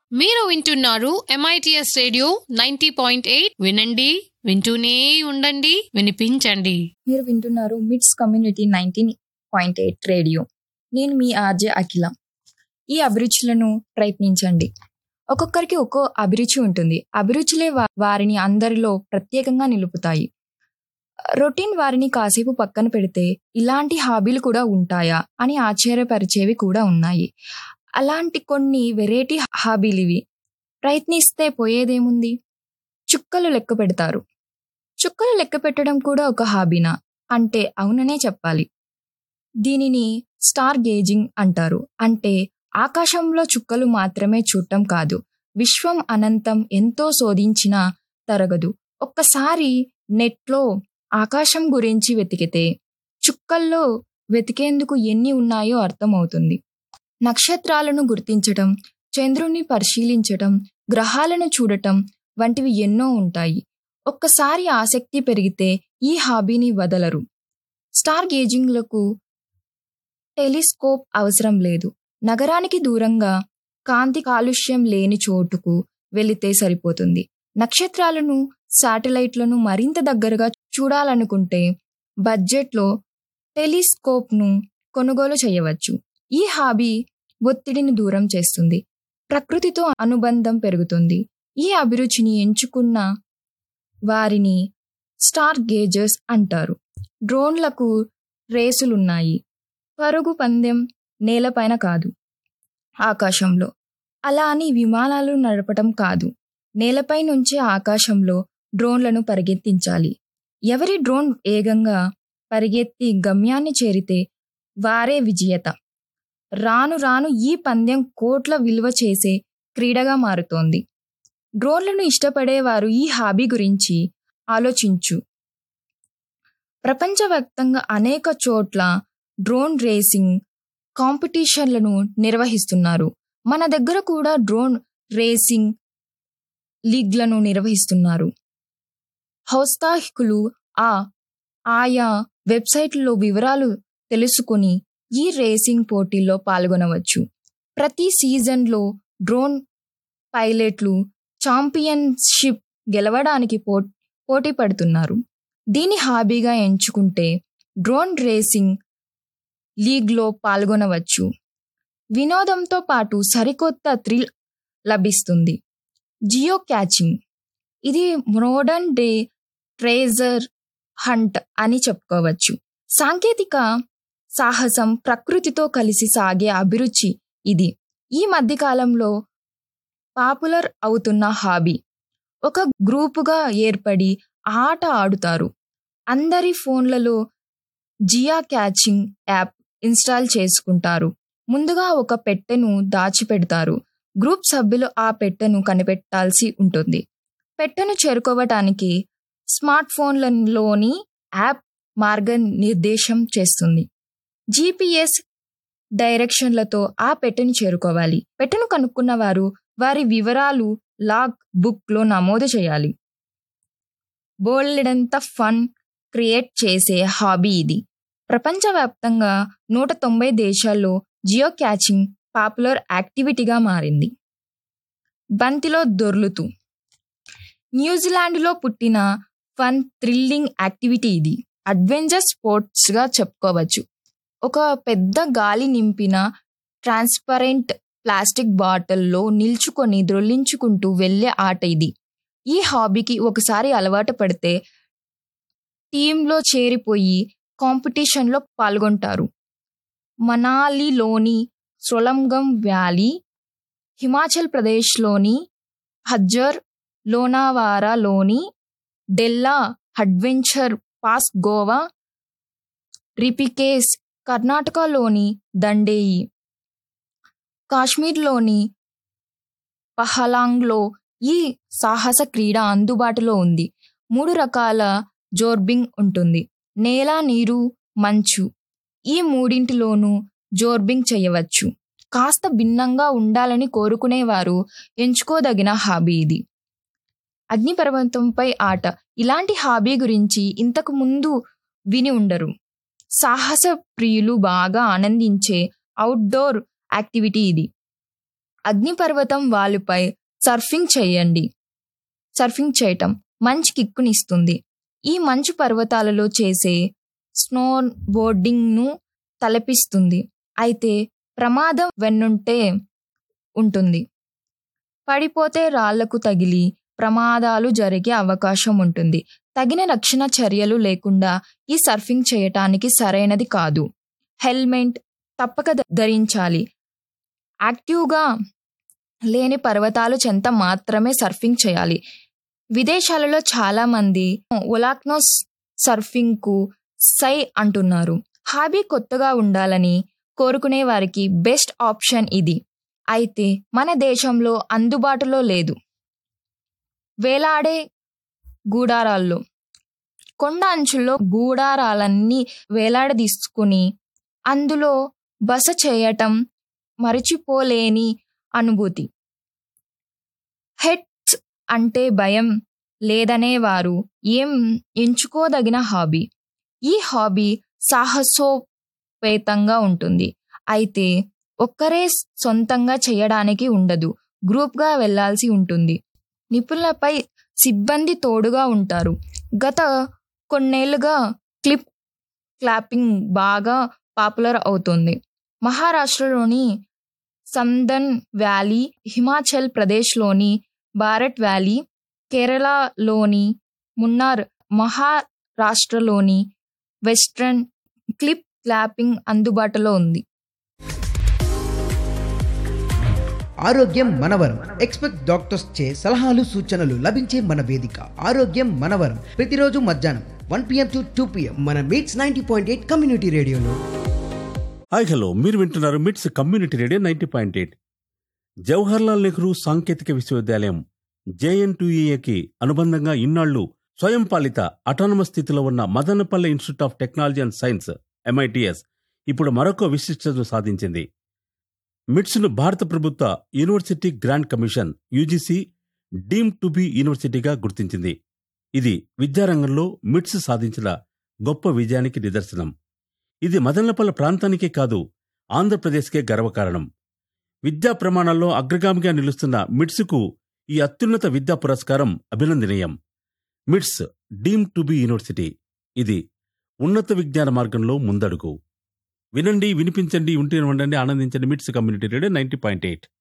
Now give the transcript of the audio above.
మీరు వింటున్నారు MITS radio ninety point eight వినండి వింటూనే ఉండండి వినిపించండి మీరు వింటున్నారు MITS community nineteen point eight radio నేను మీ ఆర్జే అఖిల ఈ అభిరుచులను ప్రయత్నించండి ఒక్కొక్కరికి ఒక్కో అభిరుచి ఉంటుంది అభిరుచులే వా- వారిని అందరిలో ప్రత్యేకంగా నిలుపుతాయి రొటీన్ వారిని కాసేపు పక్కన పెడితే ఇలాంటి హాబీలు కూడా ఉంటాయా అని ఆశ్చర్యపరిచేవి కూడా ఉన్నాయి అలాంటి కొన్ని వెరైటీ హాబీలు ఇవి ప్రయత్నిస్తే పోయేదేముంది చుక్కలు లెక్క పెడతారు చుక్కలు లెక్క పెట్టడం కూడా ఒక హాబీనా అంటే అవుననే చెప్పాలి దీనిని స్టార్ గేజింగ్ అంటారు అంటే ఆకాశంలో చుక్కలు మాత్రమే చూడటం కాదు విశ్వం అనంతం ఎంతో శోధించినా తరగదు ఒక్కసారి నెట్లో ఆకాశం గురించి వెతికితే చుక్కల్లో వెతికేందుకు ఎన్ని ఉన్నాయో అర్థమవుతుంది నక్షత్రాలను గుర్తించటం చంద్రుణ్ణి పరిశీలించటం గ్రహాలను చూడటం వంటివి ఎన్నో ఉంటాయి ఒక్కసారి ఆసక్తి పెరిగితే ఈ హాబీని వదలరు స్టార్ గేజింగ్లకు టెలిస్కోప్ అవసరం లేదు నగరానికి దూరంగా కాంతి కాలుష్యం లేని చోటుకు వెళితే సరిపోతుంది నక్షత్రాలను శాటిలైట్లను మరింత దగ్గరగా చూడాలనుకుంటే బడ్జెట్లో టెలిస్కోప్ను కొనుగోలు చేయవచ్చు ఈ హాబీ ఒత్తిడిని దూరం చేస్తుంది ప్రకృతితో అనుబంధం పెరుగుతుంది ఈ అభిరుచిని ఎంచుకున్న వారిని స్టార్ గేజర్స్ అంటారు డ్రోన్లకు రేసులున్నాయి పరుగు పందెం నేలపైన కాదు ఆకాశంలో అలా అని విమానాలు నడపటం కాదు నేలపై నుంచే ఆకాశంలో డ్రోన్లను పరిగెత్తించాలి ఎవరి డ్రోన్ వేగంగా పరిగెత్తి గమ్యాన్ని చేరితే వారే విజేత రాను రాను ఈ పందెం కోట్ల విలువ చేసే క్రీడగా మారుతోంది డ్రోన్లను ఇష్టపడేవారు ఈ హాబీ గురించి ఆలోచించు ప్రపంచవ్యాప్తంగా అనేక చోట్ల డ్రోన్ రేసింగ్ కాంపిటీషన్లను నిర్వహిస్తున్నారు మన దగ్గర కూడా డ్రోన్ రేసింగ్ లీగ్లను నిర్వహిస్తున్నారు ఔత్సాహికులు ఆ ఆయా వెబ్సైట్లలో వివరాలు తెలుసుకొని ఈ రేసింగ్ పోటీల్లో పాల్గొనవచ్చు ప్రతి సీజన్లో డ్రోన్ పైలట్లు ఛాంపియన్షిప్ గెలవడానికి పో పోటీ పడుతున్నారు దీని హాబీగా ఎంచుకుంటే డ్రోన్ రేసింగ్ లీగ్లో పాల్గొనవచ్చు వినోదంతో పాటు సరికొత్త థ్రిల్ లభిస్తుంది జియో క్యాచింగ్ ఇది మోడర్న్ డే ట్రేజర్ హంట్ అని చెప్పుకోవచ్చు సాంకేతిక సాహసం ప్రకృతితో కలిసి సాగే అభిరుచి ఇది ఈ మధ్యకాలంలో పాపులర్ అవుతున్న హాబీ ఒక గ్రూపుగా ఏర్పడి ఆట ఆడుతారు అందరి ఫోన్లలో జియా క్యాచింగ్ యాప్ ఇన్స్టాల్ చేసుకుంటారు ముందుగా ఒక పెట్టెను దాచిపెడతారు గ్రూప్ సభ్యులు ఆ పెట్టెను కనిపెట్టాల్సి ఉంటుంది పెట్టెను చేరుకోవటానికి స్మార్ట్ ఫోన్లలోని యాప్ మార్గనిర్దేశం చేస్తుంది జీపీఎస్ డైరెక్షన్లతో ఆ పెట్టెను చేరుకోవాలి పెట్టెను కనుక్కున్న వారు వారి వివరాలు లాగ్ బుక్లో నమోదు చేయాలి బోల్డెంత ఫన్ క్రియేట్ చేసే హాబీ ఇది ప్రపంచవ్యాప్తంగా నూట తొంభై దేశాల్లో జియో క్యాచింగ్ పాపులర్ యాక్టివిటీగా మారింది బంతిలో దొర్లుతూ న్యూజిలాండ్లో పుట్టిన ఫన్ థ్రిల్లింగ్ యాక్టివిటీ ఇది అడ్వెంచర్ స్పోర్ట్స్గా చెప్పుకోవచ్చు ఒక పెద్ద గాలి నింపిన ట్రాన్స్పరెంట్ ప్లాస్టిక్ బాటిల్లో నిల్చుకొని ద్రొల్లించుకుంటూ వెళ్ళే ఆట ఇది ఈ హాబీకి ఒకసారి అలవాటు పడితే టీంలో చేరిపోయి కాంపిటీషన్లో పాల్గొంటారు మనాలిలోని సొలంగం వ్యాలీ హిమాచల్ ప్రదేశ్లోని హజ్జర్ లోనావారాలోని డెల్లా అడ్వెంచర్ పాస్ గోవా రిపికేస్ కర్ణాటకలోని దండేయి కాశ్మీర్లోని పహలాంగ్లో ఈ సాహస క్రీడ అందుబాటులో ఉంది మూడు రకాల జోర్బింగ్ ఉంటుంది నేల నీరు మంచు ఈ మూడింటిలోనూ జోర్బింగ్ చేయవచ్చు కాస్త భిన్నంగా ఉండాలని కోరుకునేవారు ఎంచుకోదగిన హాబీ ఇది అగ్నిపర్వతంపై ఆట ఇలాంటి హాబీ గురించి ఇంతకు ముందు విని ఉండరు సాహస ప్రియులు బాగా ఆనందించే అవుట్డోర్ యాక్టివిటీ ఇది అగ్నిపర్వతం వాలుపై సర్ఫింగ్ చేయండి సర్ఫింగ్ చేయటం మంచి కిక్కునిస్తుంది ఈ మంచు పర్వతాలలో చేసే స్నో బోర్డింగ్ను తలపిస్తుంది అయితే ప్రమాదం వెన్నుంటే ఉంటుంది పడిపోతే రాళ్లకు తగిలి ప్రమాదాలు జరిగే అవకాశం ఉంటుంది తగిన రక్షణ చర్యలు లేకుండా ఈ సర్ఫింగ్ చేయటానికి సరైనది కాదు హెల్మెట్ తప్పక ధ- ధరించాలి యాక్టివ్గా లేని పర్వతాలు చెంత మాత్రమే సర్ఫింగ్ చేయాలి విదేశాలలో చాలామంది ఒలాక్నోస్ సర్ఫింగ్కు సై అంటున్నారు హాబీ కొత్తగా ఉండాలని కోరుకునే వారికి బెస్ట్ ఆప్షన్ ఇది అయితే మన దేశంలో అందుబాటులో లేదు వేలాడే గూడారాల్లో కొండ అంచుల్లో గూడారాలన్నీ వేలాడదీసుకుని అందులో బస చేయటం మరచిపోలేని అనుభూతి హెడ్స్ అంటే భయం లేదనేవారు ఏం ఎంచుకోదగిన హాబీ ఈ హాబీ సాహసోపేతంగా ఉంటుంది అయితే ఒక్కరే సొంతంగా చేయడానికి ఉండదు గ్రూప్గా వెళ్ళాల్సి ఉంటుంది నిపుణులపై సిబ్బంది తోడుగా ఉంటారు గత కొన్నేళ్లుగా క్లిప్ క్లాపింగ్ బాగా పాపులర్ అవుతుంది మహారాష్ట్రలోని సందన్ వ్యాలీ హిమాచల్ ప్రదేశ్లోని భారత్ వ్యాలీ కేరళలోని మున్నార్ మహారాష్ట్రలోని వెస్ట్రన్ క్లిప్ క్లాపింగ్ అందుబాటులో ఉంది ఆరోగ్యం మనవరం ఎక్స్పెక్ట్ డాక్టర్స్ చే సలహాలు సూచనలు లభించే మన వేదిక ఆరోగ్యం మనవరం ప్రతిరోజు మధ్యాహ్నం one PM to two PM మన MITS ninety point eight community రేడియోలో హాయ్ హలో మీరు వింటున్నారు MITS community radio ninety point eight Jawaharlal Nehru సాంకేతిక విశ్వవిద్యాలయం జేఎన్టీఏకి అనుబంధంగా ఇన్నాళ్లు స్వయం పాలిత అటానమస్ స్థితిలో ఉన్న Madanapalle institute of technology and science MITS ఇప్పుడు మరొక విశిష్టతను సాధించింది మిట్స్ను భారత ప్రభుత్వ university grant commission UGC deem to be యూనివర్సిటీగా గుర్తించింది ఇది విద్యారంగంలో మిట్స్ సాధించిన గొప్ప విజయానికి నిదర్శనం ఇది మదనపల్లె ప్రాంతానికే కాదు ఆంధ్రప్రదేశ్కే గర్వకారణం విద్యా ప్రమాణాల్లో అగ్రగామిగా నిలుస్తున్న మిట్స్కు ఈ అత్యున్నత విద్యా పురస్కారం అభినందనీయం మిట్స్ డీమ్ టు బి యూనివర్సిటీ ఇది ఉన్నత విజ్ఞాన మార్గంలో ముందడుగు వినండి వినిపించండి ఉంటే ఉండండి ఆనందించండి MITS community radio ninety point eight